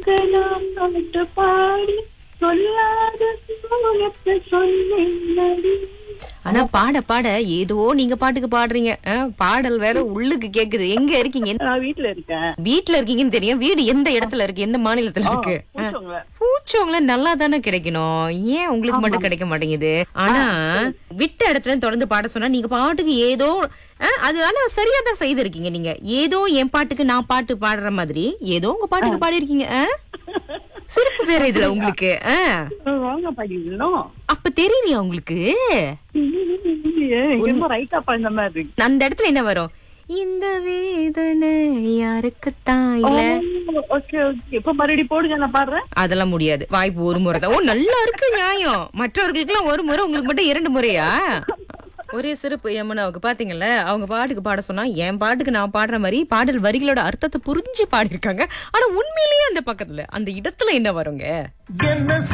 உனக்கு நான் பாட்டு பாடி சொல்லாத சோகத்தை சொன்னேன் ஆனா பாட பாட ஏதோ நீங்க பாட்டுக்கு பாடுறீங்க ஆ, பாடல் வேற உள்ளுக்கு கேக்குது எங்க இருக்கீங்க நான் வீட்டுல இருக்கேன் வீட்ல இருக்கீங்கன்னு தெரியும் வீடு எந்த இடத்துல இருக்கு எந்த மாநிலத்துல இருக்கு ஆ. பூச்சோங்கள. பூச்சவங்கள நல்லா தானே கிடைக்கணும் ஏன் உங்களுக்கு மட்டும் கிடைக்க மாட்டேங்குது ஆனா விட்ட இடத்துல இருந்து தொடர்ந்து பாட சொன்னா நீங்க பாட்டுக்கு ஏதோ ஆ, அது ஆனா சரியா தான் செய்திருக்கீங்க நீங்க ஏதோ என் பாட்டுக்கு நான் பாட்டு பாடுற மாதிரி ஏதோ உங்க பாட்டுக்கு பாடி இருக்கீங்க சிறப்பு வேற இதுல உங்களுக்கு ஆ. வாங்க படிக்கணும் அப்ப தெரியலையா உங்களுக்கு எங்கேயுமோ ரைட்டா பண்ண மாதிரி இருக்கு அந்த இடத்துல என்ன வரும் இந்த வேதனை யாருக்குத்தான் இல்ல ஓகே ஓகே இப்ப மறுபடியும் போடுங்க நான் பாடுறேன் அதெல்லாம் முடியாது வாய்ப்பு ஒரு முறை தான் ஓ நல்லா இருக்கு நியாயம் மற்றவர்களுக்கு எல்லாம் ஒரு முறை உங்களுக்கு மட்டும் இரண்டு முறையா ஒரே சிறப்பு யமுனாவுக்கு பாத்தீங்கல்ல அவங்க பாட்டுக்கு பாட சொன்னா என் பாட்டுக்கு நான் பாடுற மாதிரி பாடல் வரிகளோட அர்த்தத்தை புரிஞ்சு பாடியிருக்காங்க ஆனா உண்மையிலேயே அந்த பக்கத்துல அந்த இடத்துல என்ன வருங்க என்ன